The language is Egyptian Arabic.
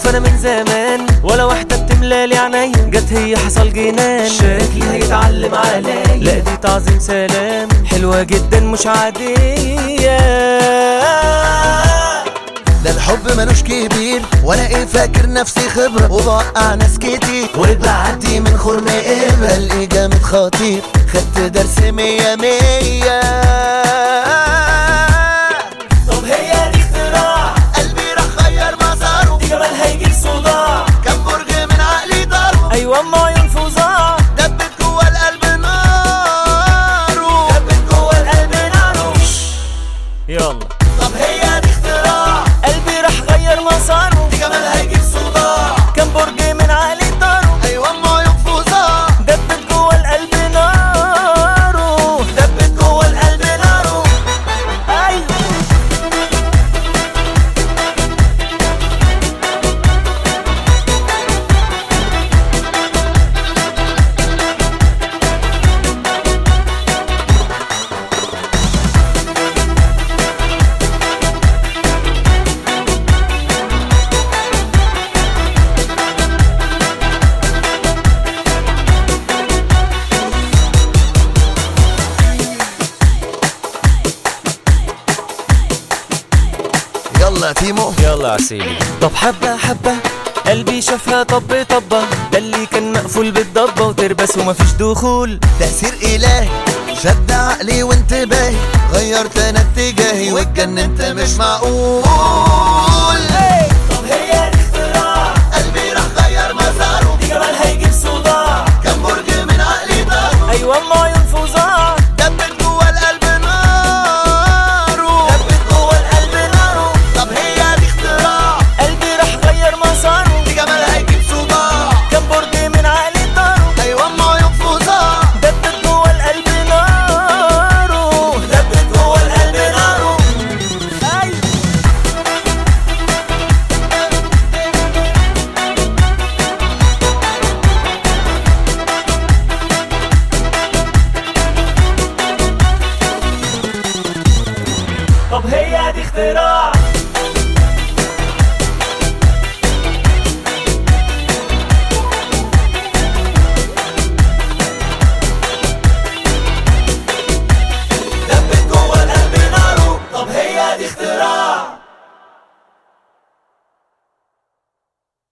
انا من زمان ولا واحدة بتملالي عينيا جت هي حصل جنان شكلي هيتعلم عليا لا دي تعظيم سلام حلوة جدا مش عادية ده الحب ملوش كبير وانا ايه فاكر نفسي خبرة وبوقع ناس كتير وبعدي من خرم ابرة الاقي جامد خطير خدت درس مية مية طب هي دي اختراع قلبي راح غير مساره دي جمالها يجيب صداع كم برج من عقلي ضربه ايوه اما عيون فظاع دبت جوه القلب ناره دبت جوه القلب ناره يلا طب هي دي اختراع قلبي راح غير مساره دي جمالها يجيب صداع كان برج من عقلي داره ايوه ما ينفذها دبت جوه القلب ناره دبت جوه القلب ناره ايوه يلا يا تيمو يلا عسيلي طب حبة حبة قلبي شافها طب طبة ده اللي كان مقفول بالضبة وتربس ومفيش دخول تأثير إلهي شد عقلي وانتباهي غيرت انا اتجاهي واتجننت مش معقول